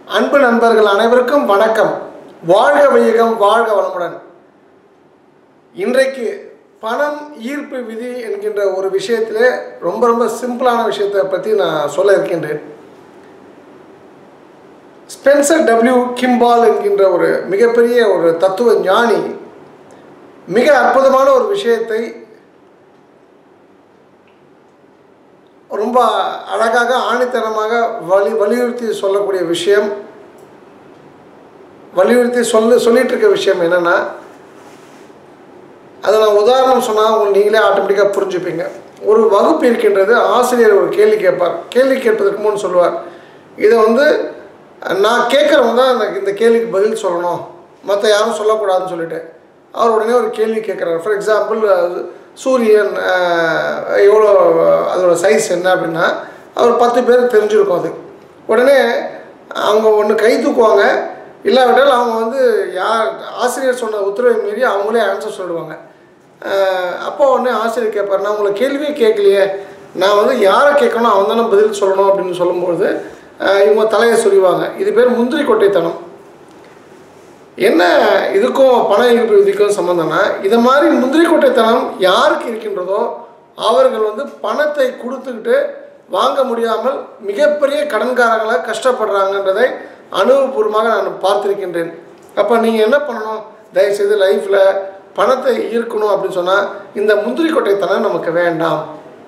அன்பு நண்பர்கள் அனைவருக்கும் வணக்கம் வாழ்க வையகம் வாழ்க வளமுடன் இன்றைக்கு பணம் ஈர்ப்பு விதி என்கின்ற ஒரு விஷயத்திலே ரொம்ப ரொம்ப சிம்பிளான விஷயத்தை பற்றி நான் சொல்ல இருக்கின்றேன் ஸ்பென்சர் டபிள்யூ கிம்பால் என்கின்ற ஒரு மிகப்பெரிய ஒரு தத்துவ ஞானி மிக அற்புதமான ஒரு விஷயத்தை ரொம்ப அழகாக ஆணித்தனமாக வலி வலியுறுத்தி சொல்லக்கூடிய விஷயம் வலியுறுத்தி சொல்ல சொல்லிட்டு இருக்க விஷயம் என்னென்னா அதை நான் உதாரணம் சொன்னால் உங்களுக்கு நீங்களே ஆட்டோமேட்டிக்காக புரிஞ்சுப்பீங்க ஒரு வகுப்பு இருக்கின்றது ஆசிரியர் ஒரு கேள்வி கேட்பார் கேள்வி கேட்பதற்கு முன் சொல்லுவார் இதை வந்து நான் கேட்குறவங்க தான் அந்த இந்த கேள்விக்கு பதில் சொல்லணும் மற்ற யாரும் சொல்லக்கூடாதுன்னு சொல்லிட்டு அவர் உடனே ஒரு கேள்வி கேட்குறாரு ஃபார் எக்ஸாம்பிள் சூரியன் எவ்வளோ அதோட சைஸ் என்ன அப்படின்னா அவர் பத்து பேர் தெரிஞ்சிருக்கும் அது உடனே அவங்க ஒன்று கை தூக்குவாங்க இல்லாவிட்டால் அவங்க வந்து யார் ஆசிரியர் சொன்ன உத்தரவை மீறி அவங்களே ஆன்சர் சொல்லுவாங்க அப்போ உடனே ஆசிரியர் கேட்பார் நான் உங்களை கேள்வியே கேட்கலையே நான் வந்து யாரை கேட்கணும் அவன் தானே பதில் சொல்லணும் அப்படின்னு சொல்லும்பொழுது இவங்க தலையை சொல்லுவாங்க இது பேர் முந்திரி கொட்டைத்தனம் என்ன இதுக்கும் பண ஈர்ப்பு விதிக்கும் சம்மந்தம்னா இது மாதிரி முந்திரி கொட்டைத்தனம் யாருக்கு இருக்கின்றதோ அவர்கள் வந்து பணத்தை கொடுத்துக்கிட்டு வாங்க முடியாமல் மிகப்பெரிய கடன்காரங்களாக கஷ்டப்படுறாங்கன்றதை அனுபவபூர்வமாக நான் பார்த்துருக்கின்றேன் அப்போ நீங்கள் என்ன பண்ணணும் தயவுசெய்து லைஃப்பில் பணத்தை ஈர்க்கணும் அப்படின்னு சொன்னால் இந்த முந்திரி கொட்டைத்தனம் நமக்கு வேண்டாம்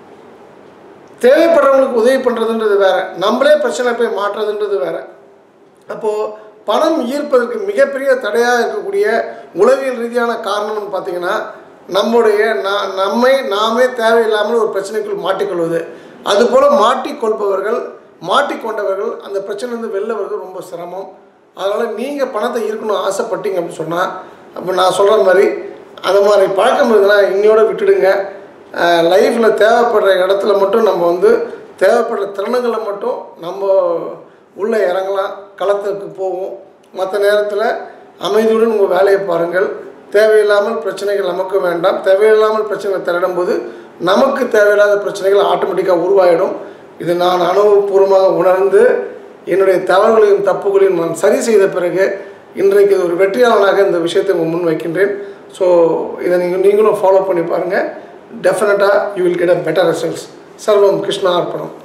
தேவைப்படுறவங்களுக்கு உதவி பண்ணுறதுன்றது வேறு நம்மளே பிரச்சனை போய் மாற்றுறதுன்றது வேறு அப்போது பணம் ஈர்ப்பதற்கு மிகப்பெரிய தடையாக இருக்கக்கூடிய உளவியல் ரீதியான காரணம்னு பார்த்தீங்கன்னா நம்முடைய நான் நம்மை நாமே தேவையில்லாமல் ஒரு பிரச்சனைக்குள் மாட்டிக்கொள்வது அதுபோல் மாட்டிக்கொள்பவர்கள் மாட்டிக்கொண்டவர்கள் அந்த பிரச்சனைலேருந்து வெளில வர்றது ரொம்ப சிரமம் அதனால் நீங்கள் பணத்தை ஈர்க்கணும் ஆசைப்பட்டீங்க அப்படின்னு சொன்னால் அப்போ நான் சொல்கிற மாதிரி அந்த மாதிரி பழக்கம் இருந்ததுன்னா இன்னையோட விட்டுடுங்க லைஃப்பில் தேவைப்படுற இடத்துல மட்டும் நம்ம வந்து தேவைப்படுற திறனுங்களை மட்டும் நம்ம உள்ளே இறங்கலாம் களத்துக்கு போவோம் மற்ற நேரத்தில் அமைதியுடன் உங்கள் வேலையை பாருங்கள் தேவையில்லாமல் பிரச்சனைகள் நமக்கு வேண்டாம் தேவையில்லாமல் பிரச்சனைகள் திரடும் போது நமக்கு தேவையில்லாத பிரச்சனைகள் ஆட்டோமேட்டிக்காக உருவாகிடும் இது நான் அனுபவபூர்வமாக உணர்ந்து என்னுடைய தவறுகளையும் தப்புகளையும் நான் சரி செய்த பிறகு இன்றைக்கு ஒரு வெற்றியாளனாக இந்த விஷயத்தை உங்கள் முன் வைக்கின்றேன் ஸோ இதை நீங்கள் நீங்களும் ஃபாலோ பண்ணி பாருங்கள் டெஃபினட்டாக you will get a better results சர்வம் கிருஷ்ணா அர்ப்பணம்